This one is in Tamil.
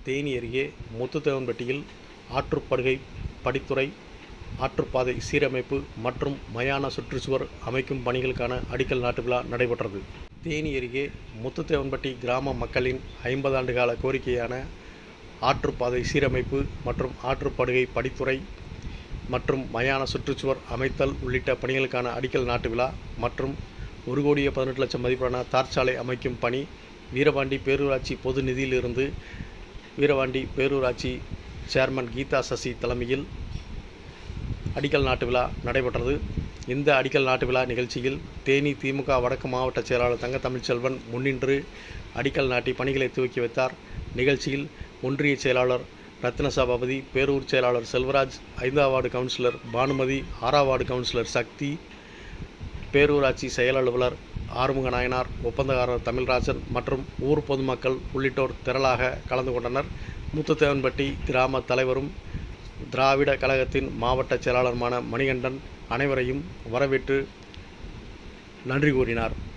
தேனி அருகே முத்துத்தேவன்பட்டியில் ஆற்றுப்படுகை படித்துறை ஆற்றுப்பாதை சீரமைப்பு மற்றும் மயான சுற்றுச்சுவர் அமைக்கும் பணிகளுக்கான அடிக்கல் நாட்டு விழா நடைபெற்றது தேனி அருகே முத்துத்தேவன்பட்டி கிராம மக்களின் ஐம்பது ஆண்டு கால கோரிக்கையான ஆற்றுப்பாதை சீரமைப்பு மற்றும் ஆற்றுப்படுகை படித்துறை மற்றும் மயான சுற்றுச்சுவர் அமைத்தல் உள்ளிட்ட பணிகளுக்கான அடிக்கல் நாட்டு விழா மற்றும் ஒரு கோடியே பதினெட்டு லட்சம் மதிப்பிலான தார்ச்சாலை அமைக்கும் பணி வீரபாண்டி பேரூராட்சி பொது நிதியிலிருந்து வீரபாண்டி பேரூராட்சி சேர்மன் கீதா சசி தலைமையில் அடிக்கல் நாட்டு விழா நடைபெற்றது இந்த அடிக்கல் நாட்டு விழா நிகழ்ச்சியில் தேனி திமுக வடக்கு மாவட்ட செயலாளர் தங்க தமிழ்ச்செல்வன் முன்னின்று அடிக்கல் நாட்டி பணிகளை துவக்கி வைத்தார் நிகழ்ச்சியில் ஒன்றிய செயலாளர் ரத்ன சபாபதி பேரூர் செயலாளர் செல்வராஜ் ஐந்தாம் வார்டு கவுன்சிலர் பானுமதி ஆறாம் வார்டு கவுன்சிலர் சக்தி பேரூராட்சி செயல் அலுவலர் ஆறுமுக நாயனார் ஒப்பந்தக்காரர் தமிழ்ராஜன் மற்றும் ஊர் பொதுமக்கள் உள்ளிட்டோர் திரளாக கலந்து கொண்டனர் முத்துத்தேவன்பட்டி கிராம தலைவரும் திராவிட கழகத்தின் மாவட்ட செயலாளருமான மணிகண்டன் அனைவரையும் வரவேற்று நன்றி கூறினார்